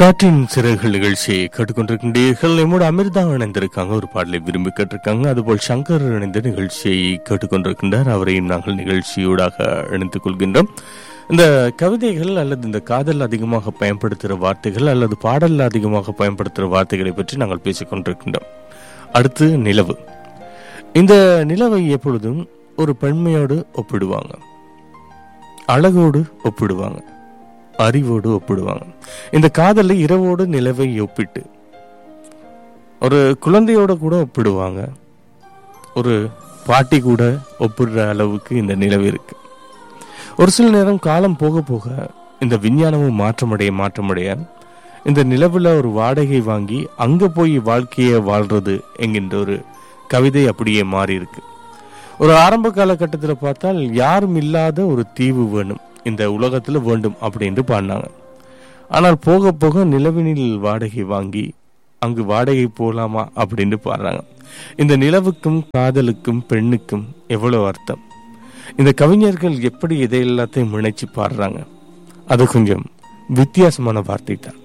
காற்றின் சிறகுகள் நிகழ்ச்சியை கேட்டுக்கொண்டிருக்கின்றீர்கள் நம்மோட அமிர்தா இணைந்திருக்காங்க ஒரு பாடலை விரும்பி கேட்டிருக்காங்க அதுபோல் சங்கர் இணைந்த நிகழ்ச்சியை கேட்டுக்கொண்டிருக்கின்றார் அவரையும் நாங்கள் நிகழ்ச்சியூடாக இணைத்துக் கொள்கின்றோம் இந்த கவிதைகள் அல்லது இந்த காதல் அதிகமாக பயன்படுத்துகிற வார்த்தைகள் அல்லது பாடலில் அதிகமாக பயன்படுத்துகிற வார்த்தைகளை பற்றி நாங்கள் பேசிக் கொண்டிருக்கின்றோம் அடுத்து நிலவு இந்த நிலவை எப்பொழுதும் ஒரு பெண்மையோடு ஒப்பிடுவாங்க அழகோடு ஒப்பிடுவாங்க அறிவோடு ஒப்பிடுவாங்க இந்த காதலை இரவோடு நிலவை ஒப்பிட்டு ஒரு குழந்தையோட கூட ஒப்பிடுவாங்க ஒரு பாட்டி கூட ஒப்பிடுற அளவுக்கு இந்த நிலவு இருக்கு ஒரு சில நேரம் காலம் போக போக இந்த விஞ்ஞானமும் மாற்றமடைய மாற்றமடைய இந்த நிலவுல ஒரு வாடகை வாங்கி அங்க போய் வாழ்க்கையை வாழ்றது என்கின்ற ஒரு கவிதை அப்படியே மாறி இருக்கு ஒரு ஆரம்ப காலகட்டத்தில் பார்த்தால் யாரும் இல்லாத ஒரு தீவு வேணும் இந்த உலகத்துல வேண்டும் அப்படின்னு பாடினாங்க ஆனால் போக போக நிலவினில் வாடகை வாங்கி அங்கு வாடகை போலாமா அப்படின்னு பாடுறாங்க இந்த நிலவுக்கும் காதலுக்கும் பெண்ணுக்கும் எவ்வளவு அர்த்தம் இந்த கவிஞர்கள் எப்படி இதை எல்லாத்தையும் இணைச்சு பாடுறாங்க அது கொஞ்சம் வித்தியாசமான வார்த்தை தான்